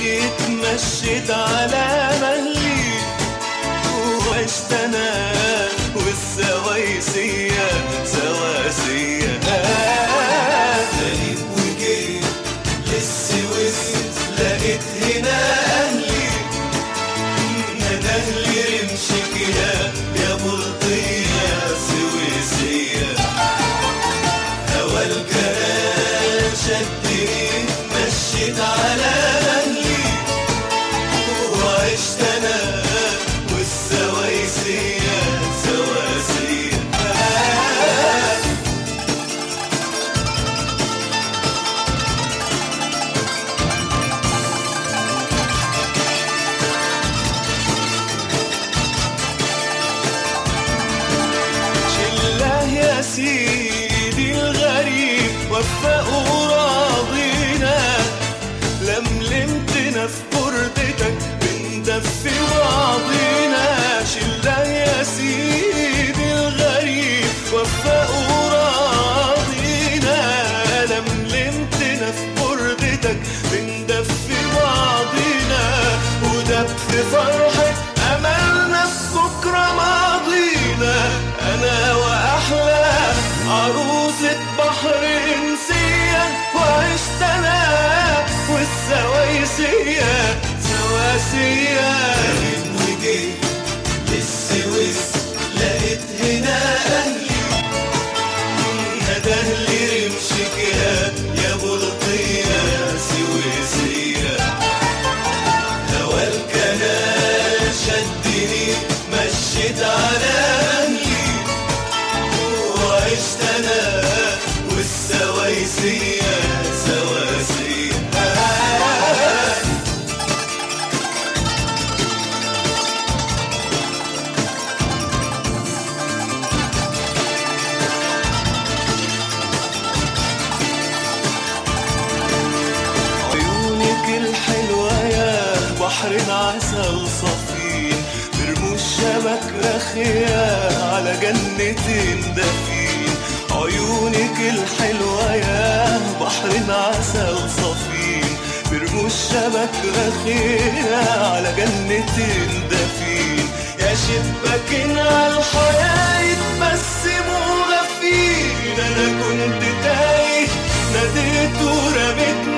جيت مشيت على مهلي وعشت انا والسويسية سواسية غريب وجيت للسويس لقيت هنا أهلي أنا أهلي رمشك يا يا بلطية سويسية هوا الجران شدني مشيت على أهلي وعشت أنا والسويسية سواسية شله يا سيدي الغريب وفقوا راضينا لملمتنا في بردتك بندفي بعضينا شله يا سيدي الغريب وفقوا راضينا لملمتنا في بردتك بندفي بعضينا ودب في فرحة أملنا في بكرة ماضينا أنا وأحلى عروسة بحر إنسية وعشت أنا والسويسية سواسية غريب وجيت للسويس لقيت هنا أهلي هذا أهلي رمشك يا يا بلطية سويسية هوا الكنال شدني مشيت على أهلي وعشت أنا والسويسية سواسية عيونك الحلوة يا بحر عسل صفين برموش شبك رخية على جنتين دفين عيونك الحلوة يا بحر عسل صفين برموش شبك رخية على جنتين دفين يا شباكين على الحياة يتبسموا غفين أنا كنت تايه ناديت ورميت